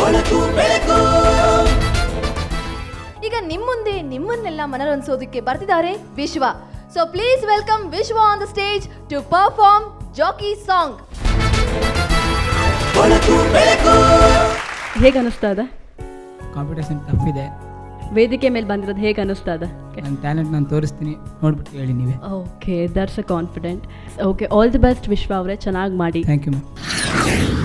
ಈಗ ನಿಮ್ಮ ಮುಂದೆ ನಿಮ್ಮನ್ನೆಲ್ಲ ಮನರಂಜಿಸೋದಕ್ಕೆ ಬರ್ತಿದ್ದಾರೆ Vishwa so please welcome Vishwa on the stage to perform Jackie song ಹೇಗೆ ಅನಿಸ್ತಾ ಇದೆ ಕಾಂಪಿಟೇಷನ್ ಟಫ್ ಇದೆ ವೇದಿಕೆ ಮೇಲೆ ಬಂದಿರೋದು ಹೇಗೆ ಅನಿಸ್ತಾ ಇದೆ ನನ್ನ ಟ್ಯಾಲೆಂಟ್ ನಾನು ತೋರಿಸ್ತೀನಿ ನೋಡ್ಬಿಟ್ಟು ಹೇಳಿ ನೀವೇ okay that's a confident okay all the best Vishwa ಅವರೇ ಚೆನ್ನಾಗಿ ಮಾಡಿ thank you ma'am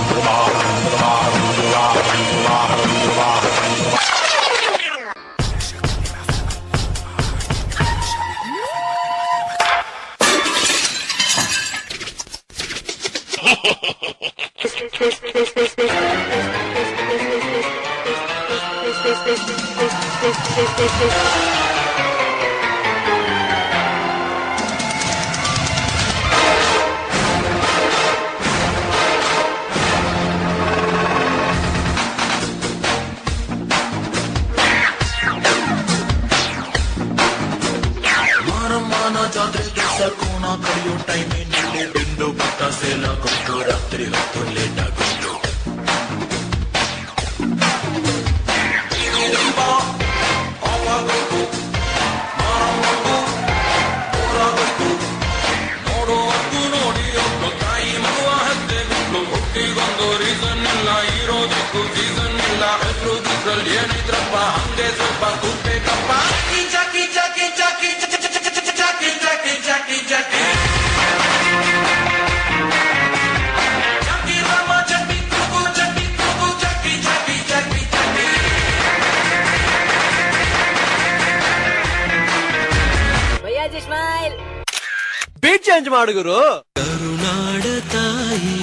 beat change ಮಾಡುಗುರು ಕರುನಾಡ ತಾಯಿ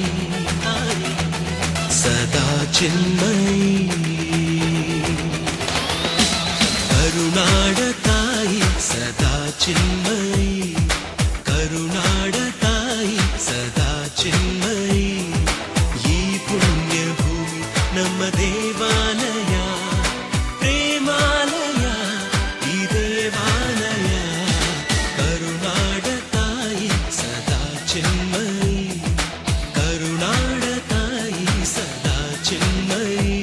ಸದಾ ಚಿನ್ಮಯಿ ಕರುನಾಡ ತಾಯಿ ಸದಾ ಚಿನ್ಮಯಿ ಕರುನಾಡ ತಾಯಿ ಸದಾ ಚಿನ್ಮಯಿ ಈ ಪುಣ್ಯ ಭೂಮಿ ನಮ್ಮ ದೇವಾಲಯ ಪ್ರೇಮಾಲಯ ಈ ದೇವಾಲಯ ಕರುನಾಡ ತಾಯಿ ಸದಾ ಚಿನ್ಮಯಿ ಕರುನಾಡ ತಾಯಿ ಸದಾ ಚಿನ್ಮಯಿ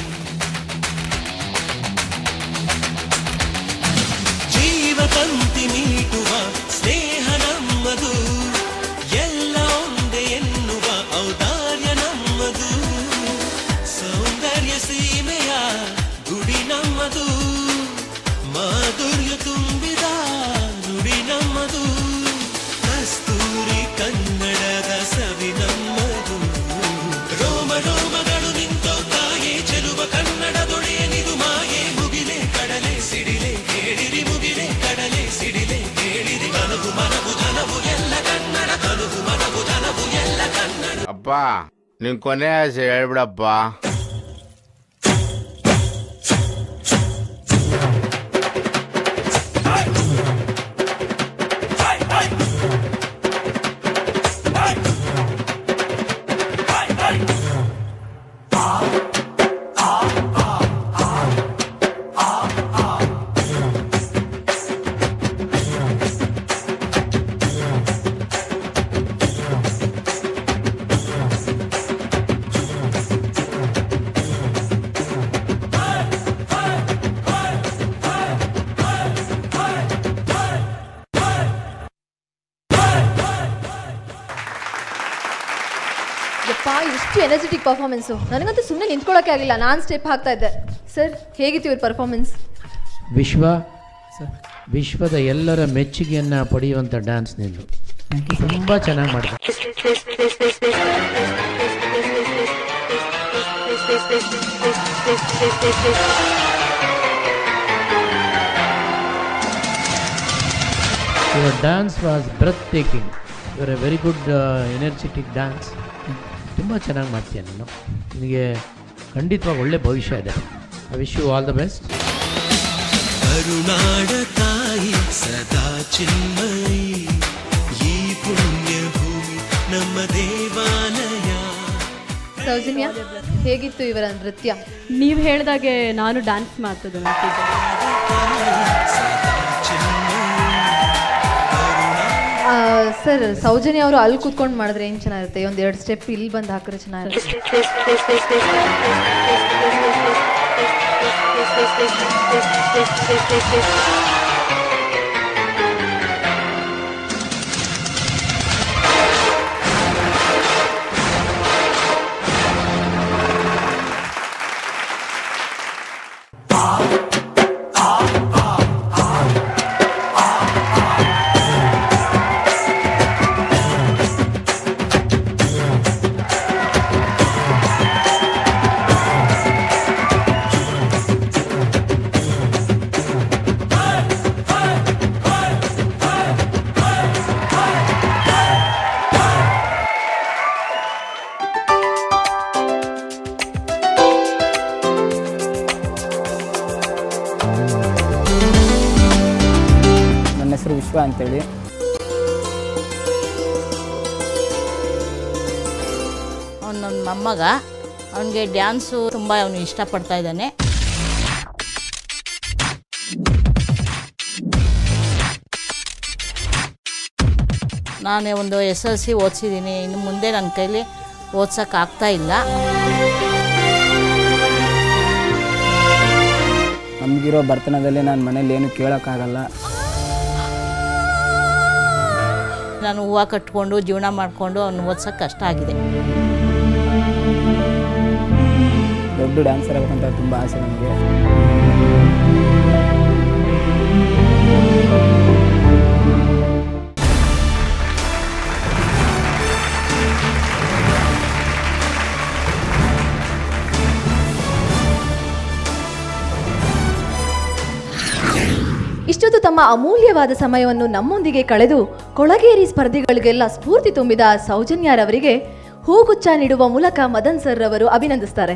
ಜೀವ ತಂತಿ ಮೀಟುವ ಸ್ನೇಹ ನಮ್ಮದು ಎಲ್ಲ ಒಂದೇ ಎನ್ನುವ ಔದಾರ್ಯ ನಮ್ಮದು ಸೌಂದರ್ಯ ಸೀಮೆಯ ಗುಡಿ ನಮ್ಮದು ಮಾಧುರ್ಯ ತುಂಬಿದ ನುಡಿ ನಮ್ಮದು ಕಸ್ತೂರಿ ಕನ್ನಡದ ಸವಿ ನಮ್ಮದು ರೋಮ ರೋಮಗಳು ನಿಂತೋ ತಾಯೇ ಚೆಲುವ ಕನ್ನಡದೊಡೆಯನಿದು ಮಾಯೆ ಮುಗಿಲೆ ಕಡಲೆ ಸಿಡಿಲೆ ಕೇಳಿರಿ ಮುಗಿಲೆ ಕಡಲೆ ಸಿಡಿಲೆ ಕೇಳಿರಿ ಮನವು ಮನವು ಧನವು ಎಲ್ಲ ಕನ್ನಡ ತನುವು ಮನವು ಧನವು ಎಲ್ಲ ಕನ್ನಡ ಅಪ್ಪ ನಿನ್ ಕೊನೆ ಆಸೆ ಹೇಳ್ಬಿಡಪ್ಪ ಯಪ್ಪ ಎಷ್ಟು ಎನರ್ಜೆಟಿಕ್ ಪರ್ಫಾರ್ಮೆನ್ಸು ನನಗಂತೂ ಸುಮ್ಮನೆ ನಿಂತ್ಕೊಳ್ಳೋಕೆ ಆಗಲಿಲ್ಲ ನಾನು ಸ್ಟೆಪ್ ಹಾಕ್ತಾ ಇದ್ದೆ ಸರ್ ಹೇಗಿತ್ತು ಇವ್ರ ಪರ್ಫಾರ್ಮೆನ್ಸ್ ವಿಶ್ವ ಸರ್ ವಿಶ್ವದ ಎಲ್ಲರ ಮೆಚ್ಚುಗೆಯನ್ನು ಪಡೆಯುವಂಥ ಡ್ಯಾನ್ಸ್ ನಿಂದು ಥ್ಯಾಂಕ್ ಯು ಸರ್ ತುಂಬ ಚೆನ್ನಾಗಿ ಮಾಡಿದೆ your dance was breathtaking your a very good energetic dance ತುಂಬ ಚೆನ್ನಾಗಿ ಮಾಡ್ತೀಯ ನೀನು ನಿನಗೆ ಖಂಡಿತವಾಗಿ ಒಳ್ಳೆ ಭವಿಷ್ಯ ಇದೆ I wish you all the best ಕರುನಾಡ ತಾಯಿ ಸದಾ ಚಿನ್ಮಯಿ ಈ ಪುಣ್ಯ ಭೂಮಿ ನಮ್ಮ ದೇವಾಲಯ ಸೌಜನ್ಯ ಹೇಗಿತ್ತು ಇವರ ನೃತ್ಯ ನೀವು ಹೇಳಿದಾಗೆ ನಾನು ಡ್ಯಾನ್ಸ್ ಮಾಡ್ತಿದ್ದೆ ಸದಾ ಚಿನ್ಮಯಿ ಸರ್ ಸೌಜನ್ಯ ಅವರು ಅಲ್ಲಿ ಕೂತ್ಕೊಂಡು ಮಾಡಿದ್ರೆ ಏನು ಚೆನ್ನಾಗಿರುತ್ತೆ ಒಂದು ಎರಡು ಸ್ಟೆಪ್ ಇಲ್ಲಿ ಬಂದು ಹಾಕಿದ್ರೆ ಚೆನ್ನಾಗಿರುತ್ತೆ ನನ್ನ ಹೆಸರು ವಿಶ್ವ ಅಂತೇಳಿ ಅವನು ನನ್ನ ಮೊಮ್ಮಗ ಅವನಿಗೆ ಡ್ಯಾನ್ಸು ತುಂಬ ಅವನು ಇಷ್ಟಪಡ್ತಾ ಇದ್ದಾನೆ ನಾನು ಒಂದು ಎಸ್ ಎಲ್ ಸಿ ಓದಿಸಿದ್ದೀನಿ ಇನ್ನು ಮುಂದೆ ನನ್ನ ಕೈಲಿ ಓದ್ಸೋಕ್ಕಾಗ್ತಾ ಇಲ್ಲ ನಮಗಿರೋ ಬರ್ತನದಲ್ಲಿ ನಾನು ಮನೇಲಿ ಏನು ಕೇಳೋಕ್ಕಾಗಲ್ಲ ನಾನು ಹೂವು ಕಟ್ಕೊಂಡು ಜೀವನ ಮಾಡಿಕೊಂಡು ಅವ್ನು ಓದ್ಸೋಕ್ಕೆ ಕಷ್ಟ ಆಗಿದೆ ದೊಡ್ಡ ಡ್ಯಾನ್ಸರ್ ಆಗಬೇಕಂತ ತುಂಬ ಆಸೆ ನನಗೆ ಇಷ್ಟೊತ್ತು ತಮ್ಮ ಅಮೂಲ್ಯವಾದ ಸಮಯವನ್ನು ನಮ್ಮೊಂದಿಗೆ ಕಳೆದು ಕೊಳಗೇರಿ ಸ್ಪರ್ಧಿಗಳಿಗೆಲ್ಲ ಸ್ಫೂರ್ತಿ ತುಂಬಿದ ಸೌಜನ್ಯರವರಿಗೆ ಹೂಗುಚ್ಛ ನೀಡುವ ಮೂಲಕ ಮದನ್ ಸರ್ ರವರು ಅಭಿನಂದಿಸ್ತಾರೆ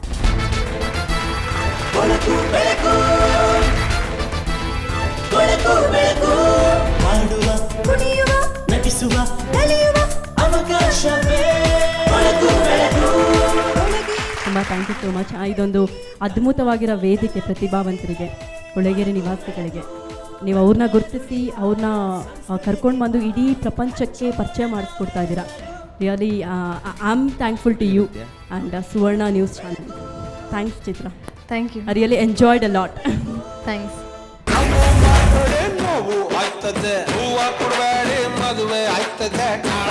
ಮಾಡುವ ಕುಣಿಯುವ ನಟಿಸುವ ಕಲಿಯುವ ಅವಕಾಶವೇ ಬೆಳಕು ಬೆಳಕು ತುಂಬ ಥ್ಯಾಂಕ್ ಯು ಸೋ ಮಚ್ ಇದೊಂದು ಅದ್ಭುತವಾಗಿರೋ ವೇದಿಕೆ ಪ್ರತಿಭಾವಂತರಿಗೆ ಕೊಳಗೇರಿ ನಿವಾಸಿಗಳಿಗೆ ನೀವು ಅವ್ರನ್ನ ಗುರುತಿಸಿ ಅವ್ರನ್ನ ಕರ್ಕೊಂಡು ಬಂದು ಇಡೀ ಪ್ರಪಂಚಕ್ಕೆ ಪರಿಚಯ ಮಾಡಿಸ್ಕೊಡ್ತಾ ಇದ್ದೀರಾ really I am thankful to you and Suvarna news channel thanks Chitra thank you I really enjoyed a lot thanks ನೋವು ಆಯ್ತದೆ ಹೂವ ಕೊಡಬೇಡಿ ಮದುವೆ ಆಯ್ತದೆ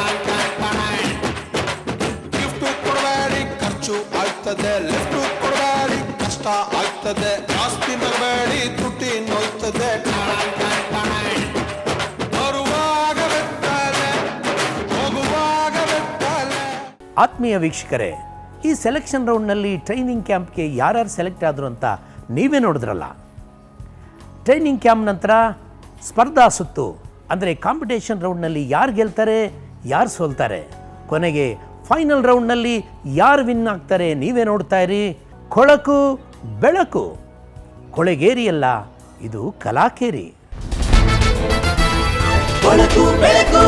ಗಿಫ್ಟ್ ಕೊಡಬೇಡಿ ಖರ್ಚು ಆಯ್ತದೆ ಲಿಫ್ಟ್ ಕೊಡಬೇಡಿ ಕಷ್ಟ ಆಯ್ತದೆ ಜಾಸ್ತಿ ನಗಬೇಡಿ ತುಟಿ ನೋಯ್ತದೆ ಬರುವಾಗ ಬೆಟ್ಟಲೆ ಹೋಗುವಾಗ ಬೆಟ್ಟಲೆ ಆತ್ಮೀಯ ವೀಕ್ಷಕರೇ ಈ ಸೆಲೆಕ್ಷನ್ ರೌಂಡ್ನಲ್ಲಿ ಟ್ರೈನಿಂಗ್ ಕ್ಯಾಂಪ್ಗೆ ಯಾರ್ಯಾರು ಸೆಲೆಕ್ಟ್ ಆದರು ಅಂತ ನೀವೇ ನೋಡಿದ್ರಲ್ಲ ಟ್ರೈನಿಂಗ್ ಕ್ಯಾಂಪ್ ನಂತರ ಸ್ಪರ್ಧಾ ಸುತ್ತು ಅಂದರೆ ಕಾಂಪಿಟೇಷನ್ ರೌಂಡ್ನಲ್ಲಿ ಯಾರು ಗೆಲ್ತಾರೆ ಯಾರು ಸೋಲ್ತಾರೆ ಕೊನೆಗೆ ಫೈನಲ್ ರೌಂಡ್ನಲ್ಲಿ ಯಾರು ವಿನ್ ಆಗ್ತಾರೆ ನೀವೇ ನೋಡ್ತಾ ಇರಿ ಕೊಳಕು ಬೆಳಕು ಕೊಳೆಗೇರಿ ಅಲ್ಲ ಇದು ಕಲಾಕೇರಿ ಬೆಳಕು ಬೆಳಕು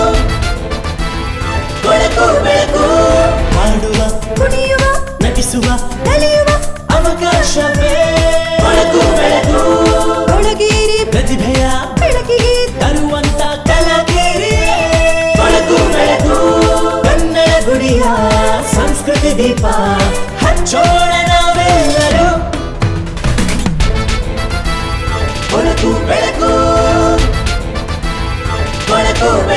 ಬೆಳಕು ಬೆಳಕು ಮಾಡುವ ಕುಣಿಯುವ ನಟಿಸುವ ಕಲಿಯುವ ಅವಕಾಶವೇ ಬೆಳಕು ಬೆಳಕು ಕೊಳಗೇರಿ ಪ್ರತಿಭೆಯ ಬೆಳಕಿಗೆ ತರುವಂತ ಕಲಾಕೇರಿ ಬೆಳಕು ಬೆಳಕು ಕನ್ನಡ ಗುಡಿಯ ಸಂಸ್ಕೃತಿ ದೀಪ ಹಚ್ಚೋಣ ನಾವೆಲ್ಲರೂ ಬೆಳಕು ಬೆಳಕು ಬೆಳಕು ಬೆಳಕು